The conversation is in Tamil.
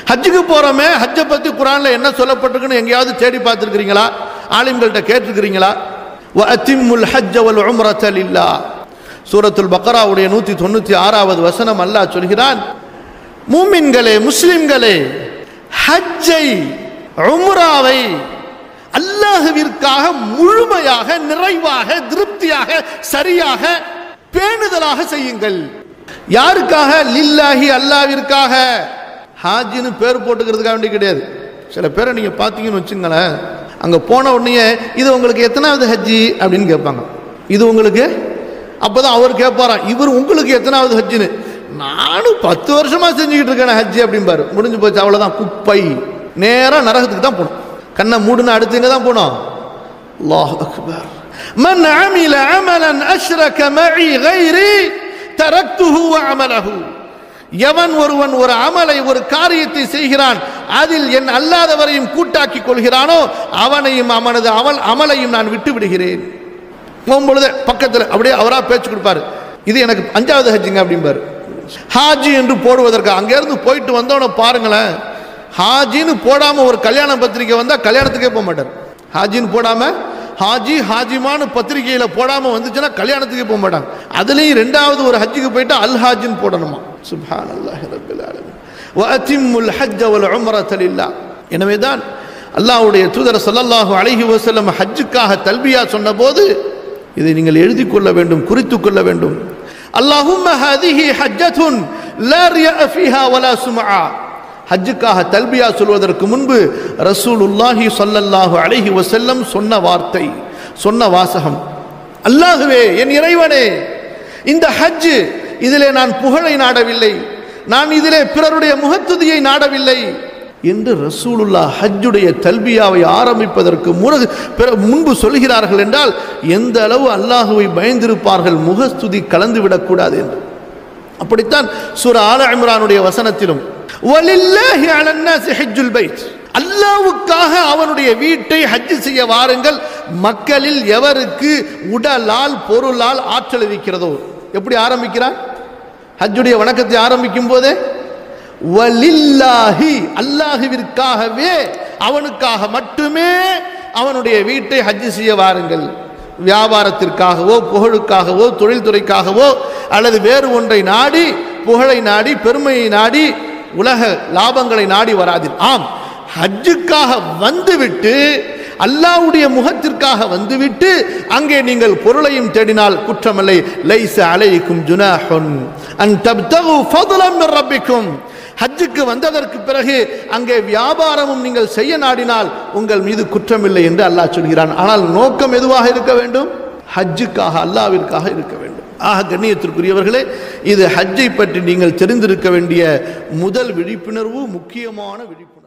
ஹஜ்ஜுக்கு போறோமே ஹஜ்ஜை பத்தி குரான்ல என்ன சொல்லப்பட்டிருக்குன்னு எங்கேயாவது தேடி பார்த்துருக்கிறீங்களா ஆலிம்கள்ட்ட கேட்டிருக்கிறீங்களா வஅத்திம்முல் ஹஜ்ஜ வல் உம்ரத லில்லாஹ் சூரத்துல் பக்ராவுடைய நூத்தி தொண்ணூத்தி ஆறாவது வசனம் அல்லாஹ் சொல்கிறான் மூமின்களே முஸ்லிம்களே ஹஜ்ஜை உம்ராவை அல்லாஹுவிற்காக முழுமையாக நிறைவாக திருப்தியாக சரியாக பேணுதலாக செய்யுங்கள் யாருக்காக லில்லாஹி அல்லாவிற்காக ஹாஜின்னு பேர் போட்டுக்கிறதுக்காக வேண்டி கிடையாது சில பேரை நீங்க பார்த்தீங்கன்னு வச்சுங்களேன் அங்க போன உடனே இது உங்களுக்கு எத்தனாவது ஹஜ்ஜி அப்படின்னு கேட்பாங்க இது உங்களுக்கு அப்பதான் அவர் கேட்பாராம் இவர் உங்களுக்கு எத்தனாவது ஹஜ்ஜின்னு நானும் பத்து வருஷமா செஞ்சுக்கிட்டு இருக்கேன் ஹஜ்ஜி அப்படிம்பாரு முடிஞ்சு போச்சு அவ்வளவுதான் குப்பை நேரா நரகத்துக்கு தான் போகணும் கண்ணை மூடுன அடுத்து எங்க தான் போனோம் அல்லாஹ் அக்பர் மன் அமில அமலன் அஷ்ரக மஇ கைரி தரக்துஹு வ அமலஹு எவன் ஒருவன் ஒரு அமலை ஒரு காரியத்தை செய்கிறான் அதில் என் அல்லாதவரையும் கூட்டாக்கி கொள்கிறானோ அவனையும் அவனது அவள் அமலையும் நான் விட்டு விடுகிறேன் போகும்பொழுது பக்கத்தில் அப்படியே அவரா பேச்சு கொடுப்பாரு இது எனக்கு அஞ்சாவது ஹஜ்ஜிங்க அப்படிம்பாரு ஹாஜி என்று போடுவதற்கு அங்கேருந்து போயிட்டு வந்தவன பாருங்களேன் ஹாஜின்னு போடாம ஒரு கல்யாண பத்திரிக்கை வந்தா கல்யாணத்துக்கே போக மாட்டார் ஹாஜின்னு போடாம ஹாஜி ஹாஜிமான்னு பத்திரிக்கையில போடாம வந்துச்சுன்னா கல்யாணத்துக்கே போக மாட்டாங்க அதுலயும் ரெண்டாவது ஒரு ஹஜ்ஜுக்கு போயிட்டா அல் ஹாஜின்னு போடணுமா சுப்ஹான் அல்லாஹ் ரபில் ஆலமீன் வஅத்திம்முல் ஹஜ்ஜ வல் உம்ரத லில்லாஹ் எனவே தான் அல்லாஹ்வுடைய தூதர் ஸல்லல்லாஹு அலைஹி வஸல்லம் ஹஜ்ஜுக்காக தல்பியா சொன்னபோது இதை நீங்கள் எழுதி கொள்ள வேண்டும் குறித்துக் கொள்ள வேண்டும் அல்லாஹும்ம ஹதிஹி ஹஜ்ஜத்துன் லா ரியா ஃபீஹா வலா சும்ஆ ஹஜ்ஜுக்காக தல்பியா சொல்வதற்கு முன்பு ரசூலுல்லாஹி ஸல்லல்லாஹு அலைஹி வஸல்லம் சொன்ன வார்த்தை சொன்ன வாசகம் அல்லாஹுவே என் இறைவனே இந்த ஹஜ் இதிலே நான் புகழை நாடவில்லை நான் இதிலே பிறருடைய முகத்துதியை நாடவில்லை என்று ரசூலுல்லா ஹஜ்ஜுடைய தல்பியாவை ஆரம்பிப்பதற்கு முறகு பிற முன்பு சொல்கிறார்கள் என்றால் எந்த அளவு அல்லாஹுவை பயந்திருப்பார்கள் முகஸ்துதி கலந்து விடக்கூடாது என்று அப்படித்தான் சூர ஆல இம்ரானுடைய வசனத்திலும் வலில்லாஹி அலன்னாசி ஹஜ்ஜுல் பைத் அல்லாவுக்காக அவனுடைய வீட்டை ஹஜ் செய்ய வாருங்கள் மக்களில் எவருக்கு உடலால் பொருளால் ஆற்றல் இருக்கிறதோ எப்படி ஆரம்பிக்கிறார் ஹஜ்ஜுடைய வணக்கத்தை ஆரம்பிக்கும் போதே வலில்லாஹி அல்லாஹுவிற்காகவே அவனுக்காக மட்டுமே அவனுடைய வீட்டை ஹஜ் செய்ய வாருங்கள் வியாபாரத்திற்காகவோ புகழுக்காகவோ தொழில்துறைக்காகவோ அல்லது வேறு ஒன்றை நாடி புகழை நாடி பெருமையை நாடி உலக லாபங்களை நாடி வராது ஆம் ஹஜ்ஜுக்காக வந்துவிட்டு அல்லாவுடைய முகத்திற்காக வந்துவிட்டு அங்கே நீங்கள் பொருளையும் தேடினால் குற்றமில்லை லைச அலைக்கும் ஜுனாஹுன் அன் தப்தகு ஃபضلا من ரப்பிக்கும் ஹஜ்ஜுக்கு வந்ததற்கு பிறகு அங்கே வியாபாரமும் நீங்கள் செய்ய நாடினால் உங்கள் மீது குற்றமில்லை என்று அல்லாஹ் சொல்கிறான் ஆனால் நோக்கம் எதுவாக இருக்க வேண்டும் ஹஜ்ஜுக்காக அல்லாவிற்காக இருக்க வேண்டும் ஆக கண்ணியத்திற்குரியவர்களே இது ஹஜ்ஜை பற்றி நீங்கள் தெரிந்திருக்க வேண்டிய முதல் விழிப்புணர்வு முக்கியமான விழிப்புணர்வு